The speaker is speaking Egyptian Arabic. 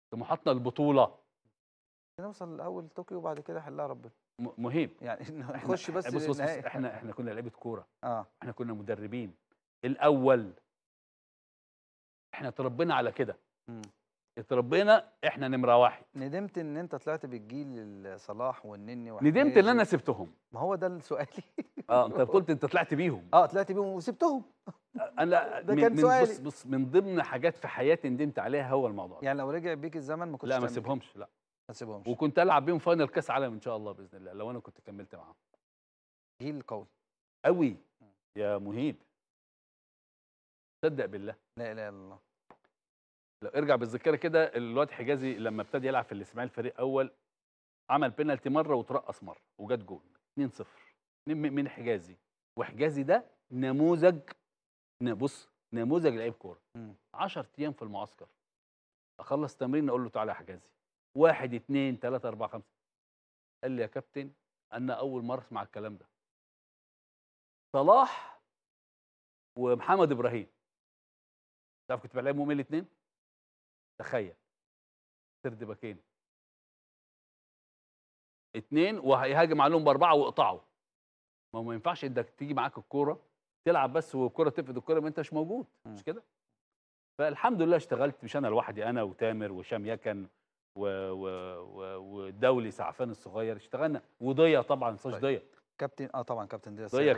طموحاتنا البطوله نوصل الاول طوكيو وبعد كده حلها ربنا م- مهيب يعني إحنا- نخش بس بص بص, بص للنهائي. احنا احنا كنا لعيبه كوره اه احنا كنا مدربين الاول احنا اتربينا على كده مم. اتربينا احنا نمره واحد ندمت ان انت طلعت بالجيل صلاح والنني ندمت ان وحجازي. انا سبتهم ما هو ده سؤالي اه انت قلت انت طلعت بيهم اه طلعت بيهم وسبتهم انا ده من- كان من سؤالي. بص بص من ضمن حاجات في حياتي ندمت عليها هو الموضوع ده يعني لو رجع بيك الزمن ما كنتش لا ما تعمل كده. سيبهمش لا ما تسيبهمش وكنت العب بيهم فاينل كاس عالم ان شاء الله باذن الله لو انا كنت كملت معاهم جيل قوي قوي يا مهيب صدق بالله لا اله الا الله لو ارجع بالذاكره كده الواد حجازي لما ابتدى يلعب في الاسماعيلي فريق اول عمل بينالتي مره وترقص مره وجات جول 2-0 من من حجازي وحجازي ده نموذج ن- بص نموذج لعيب كوره مم. 10 ايام في المعسكر اخلص تمرين اقول له تعالى يا حجازي واحد اتنين تلاته اربعه خمسه قال لي يا كابتن انا اول مره اسمع الكلام ده صلاح ومحمد ابراهيم تعرف كنت بلعبهم يوم الاثنين تخيل سرد باكين اتنين وهيهاجم عليهم باربعه ويقطعوا ما هو ما ينفعش انك تيجي معاك الكوره تلعب بس والكوره تفقد الكوره ما انتش موجود مش مم. كده فالحمد لله اشتغلت مش انا لوحدي انا وتامر وهشام يكن و... و... و... ودولي سعفان الصغير اشتغلنا وضيا طبعا صاج طيب. ضيا كابتن اه طبعا كابتن دياس ضيا